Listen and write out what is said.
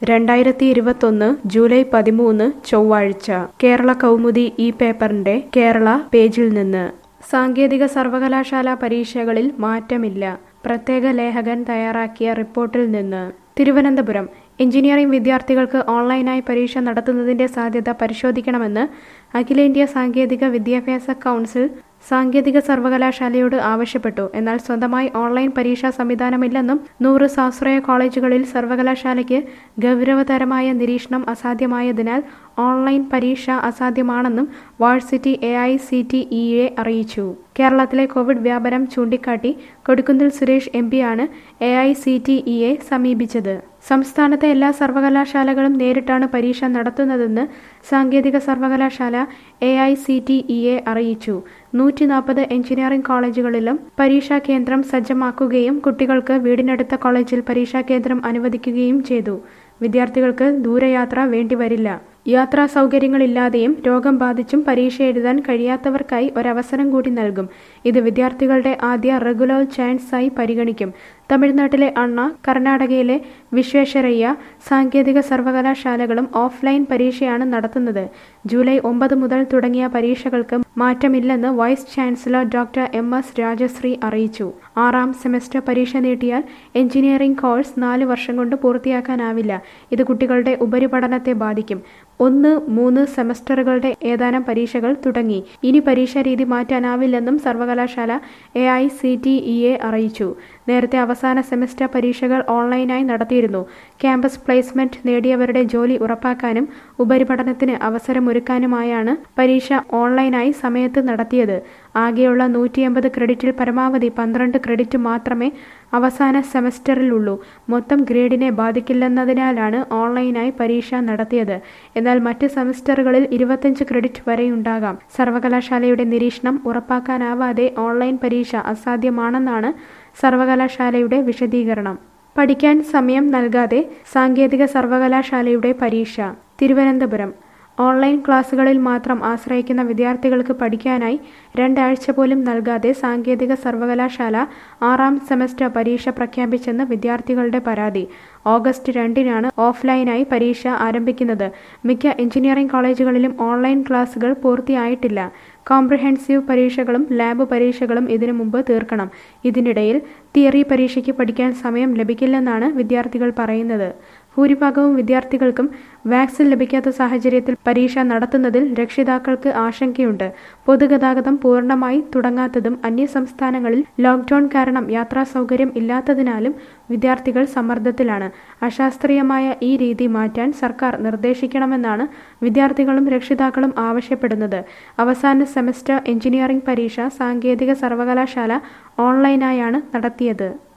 രണ്ടായിരത്തി ഇരുപത്തൊന്ന് ജൂലൈ പതിമൂന്ന് ചൊവ്വാഴ്ച കേരള കൗമുദി ഈ പേപ്പറിന്റെ കേരള പേജിൽ നിന്ന് സാങ്കേതിക സർവകലാശാല പരീക്ഷകളിൽ മാറ്റമില്ല പ്രത്യേക ലേഖകൻ തയ്യാറാക്കിയ റിപ്പോർട്ടിൽ നിന്ന് തിരുവനന്തപുരം എഞ്ചിനീയറിംഗ് വിദ്യാർത്ഥികൾക്ക് ഓൺലൈനായി പരീക്ഷ നടത്തുന്നതിന്റെ സാധ്യത പരിശോധിക്കണമെന്ന് അഖിലേന്ത്യാ സാങ്കേതിക വിദ്യാഭ്യാസ കൗൺസിൽ സാങ്കേതിക സർവകലാശാലയോട് ആവശ്യപ്പെട്ടു എന്നാൽ സ്വന്തമായി ഓൺലൈൻ പരീക്ഷാ സംവിധാനമില്ലെന്നും നൂറ് സ്വാശ്രയ കോളേജുകളിൽ സർവകലാശാലയ്ക്ക് ഗൗരവതരമായ നിരീക്ഷണം അസാധ്യമായതിനാൽ ഓൺലൈൻ പരീക്ഷ അസാധ്യമാണെന്നും varsity A I C T ഇയെ അറിയിച്ചു കേരളത്തിലെ കോവിഡ് വ്യാപനം ചൂണ്ടിക്കാട്ടി കൊടിക്കുന്നിൽ സുരേഷ് എം പിയാണ് എ ഐ സി ടി ഇയെ സമീപിച്ചത് സംസ്ഥാനത്തെ എല്ലാ സർവകലാശാലകളും നേരിട്ടാണ് പരീക്ഷ നടത്തുന്നതെന്ന് സാങ്കേതിക സർവകലാശാല എ ഐ സി ടി ഇയെ അറിയിച്ചു നൂറ്റി നാൽപ്പത് എഞ്ചിനീയറിംഗ് കോളേജുകളിലും പരീക്ഷാ കേന്ദ്രം സജ്ജമാക്കുകയും കുട്ടികൾക്ക് വീടിനടുത്ത കോളേജിൽ പരീക്ഷാ കേന്ദ്രം അനുവദിക്കുകയും ചെയ്തു വിദ്യാർത്ഥികൾക്ക് ദൂരയാത്ര വേണ്ടിവരില്ല യാത്രാ സൗകര്യങ്ങളില്ലാതെയും രോഗം ബാധിച്ചും പരീക്ഷ എഴുതാൻ കഴിയാത്തവർക്കായി ഒരവസരം കൂടി നൽകും ഇത് വിദ്യാർത്ഥികളുടെ ആദ്യ റെഗുലർ ചാൻസായി പരിഗണിക്കും തമിഴ്നാട്ടിലെ അണ്ണ കർണാടകയിലെ വിശ്വേശ്വരയ്യ സാങ്കേതിക സർവകലാശാലകളും ഓഫ്ലൈൻ പരീക്ഷയാണ് നടത്തുന്നത് ജൂലൈ ഒമ്പത് മുതൽ തുടങ്ങിയ പരീക്ഷകൾക്ക് മാറ്റമില്ലെന്ന് vice chancellor doctor M S Rajasree അറിയിച്ചു ആറാം സെമസ്റ്റർ പരീക്ഷ നീട്ടിയാൽ എഞ്ചിനീയറിംഗ് കോഴ്സ് നാല് വർഷം കൊണ്ട് പൂർത്തിയാക്കാനാവില്ല ഇത് കുട്ടികളുടെ ഉപരിപഠനത്തെ ബാധിക്കും ഒന്ന് മൂന്ന് സെമസ്റ്ററുകളുടെ ഏതാനും പരീക്ഷകൾ തുടങ്ങി ഇനി പരീക്ഷാ രീതി മാറ്റാനാവില്ലെന്നും സർവകലാശാല എ ഐ സി ടി ഇയെ അറിയിച്ചു നേരത്തെ അവസാന സെമസ്റ്റർ പരീക്ഷകൾ ഓൺലൈനായി നടത്തിയിരുന്നു ക്യാമ്പസ് പ്ലേസ്മെന്റ് നേടിയവരുടെ ജോലി ഉറപ്പാക്കാനും ഉപരിപഠനത്തിന് അവസരമൊരുക്കാനുമായാണ് പരീക്ഷ ഓൺലൈനായി സമയത്ത് നടത്തിയത് ആകെയുള്ള നൂറ്റി എൺപത് ക്രെഡിറ്റിൽ പരമാവധി പന്ത്രണ്ട് ക്രെഡിറ്റ് മാത്രമേ അവസാന സെമസ്റ്ററിലുള്ളൂ മൊത്തം ഗ്രേഡിനെ ബാധിക്കില്ലെന്നതിനാലാണ് ഓൺലൈനായി പരീക്ഷ നടത്തിയത് എന്നാൽ മറ്റ് സെമസ്റ്ററുകളിൽ ഇരുപത്തഞ്ച് ക്രെഡിറ്റ് വരെയുണ്ടാകാം സർവകലാശാലയുടെ നിരീക്ഷണം ഉറപ്പാക്കാനാവാതെ ഓൺലൈൻ പരീക്ഷ അസാധ്യമാണെന്നാണ് സർവകലാശാലയുടെ വിശദീകരണം പഠിക്കാൻ സമയം നൽകാതെ സാങ്കേതിക സർവകലാശാലയുടെ പരീക്ഷ തിരുവനന്തപുരം ഓൺലൈൻ ക്ലാസുകളിൽ മാത്രം ആശ്രയിക്കുന്ന വിദ്യാർത്ഥികൾക്ക് പഠിക്കാനായി രണ്ടാഴ്ച പോലും നൽകാതെ സാങ്കേതിക സർവകലാശാല ആറാം സെമസ്റ്റർ പരീക്ഷ പ്രഖ്യാപിച്ചെന്ന് വിദ്യാർത്ഥികളുടെ പരാതി ഓഗസ്റ്റ് രണ്ടിനാണ് ഓഫ്ലൈനായി പരീക്ഷ ആരംഭിക്കുന്നത് മിക്ക എഞ്ചിനീയറിംഗ് കോളേജുകളിലും ഓൺലൈൻ ക്ലാസുകൾ പൂർത്തിയായിട്ടില്ല കോംപ്രിഹെൻസീവ് പരീക്ഷകളും ലാബ് പരീക്ഷകളും ഇതിനു മുമ്പ് തീർക്കണം ഇതിനിടയിൽ തിയറി പരീക്ഷയ്ക്ക് പഠിക്കാൻ സമയം ലഭിക്കില്ലെന്നാണ് വിദ്യാർത്ഥികൾ പറയുന്നത് ഭൂരിഭാഗവും വിദ്യാർത്ഥികൾക്കും വാക്സിൻ ലഭിക്കാത്ത സാഹചര്യത്തിൽ പരീക്ഷ നടത്തുന്നതിൽ രക്ഷിതാക്കൾക്ക് ആശങ്കയുണ്ട് പൊതുഗതാഗതം പൂർണ്ണമായി തുടങ്ങാത്തതും അന്യസംസ്ഥാനങ്ങളിൽ ലോക്ക്ഡൌൺ കാരണം യാത്രാ സൗകര്യം ഇല്ലാത്തതിനാലും വിദ്യാർത്ഥികൾ സമ്മർദ്ദത്തിലാണ് അശാസ്ത്രീയമായ ഈ രീതി മാറ്റാൻ സർക്കാർ നിർദ്ദേശിക്കണമെന്നാണ് വിദ്യാർത്ഥികളും രക്ഷിതാക്കളും ആവശ്യപ്പെടുന്നത് അവസാന സെമസ്റ്റർ എഞ്ചിനീയറിംഗ് പരീക്ഷ സാങ്കേതിക സർവകലാശാല ഓൺലൈനായാണ് നടത്തിയത്